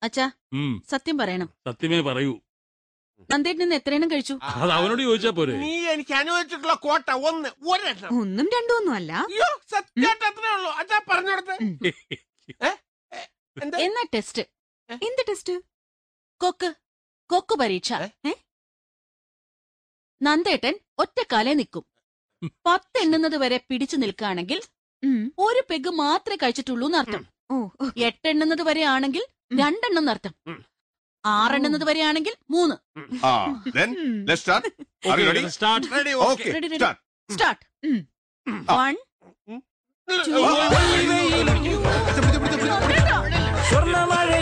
അച്ഛാ ഉം സത്യം പറയണം സത്യമേ പറയൂ നന്ദേട്ടൻ നിന്ന് എത്രയെണ്ണം കഴിച്ചു അത് അവനോട് ചോദിച്ചാ പോരെ നീ എനിക്ക് അനുവദിച്ചിട്ടുള്ള കോട്ട ഒന്ന് ഒരെണ്ണം ഒന്നും രണ്ടും ഒന്നും അല്ല അയ്യോ സത്യമായിട്ട് അത്രേ ഉള്ളൂ അച്ഛാ പറഞ്ഞോടത്ത് ഉം. എന്താ എന്നാ ടെസ്റ്റ് എന്ത് ടെസ്റ്റ് കൊക്ക് കൊക്ക് പരീക്ഷ ഏ? ഏ? നന്ദേട്ടൻ ഒറ്റക്കാലേ നിൽക്കും പത്തെണ്ണുന്നത് വരെ പിടിച്ചു നിൽക്കുകയാണെങ്കിൽ ഉം. ഒരു പെഗ് മാത്രമേ കഴിച്ചിട്ടുള്ളൂ എന്നർത്ഥം ഓ ഓ. എട്ടെണ്ണുന്നത് വരെ ആണെങ്കിൽ ഉം. രണ്ടെണ്ണം എന്നർത്ഥം ഉം. ആറെണ്ണുന്നത് വരെ ആണെങ്കിൽ മൂന്ന് Ah, then ഉം. let's start. Are you ready? Start ready Okay, Ready, ready. start. സ്റ്റാർട്ട് ഉം. വൺ ഓക്കെ നന്ദേട്ടാ, സ്വർണ്ണമഴ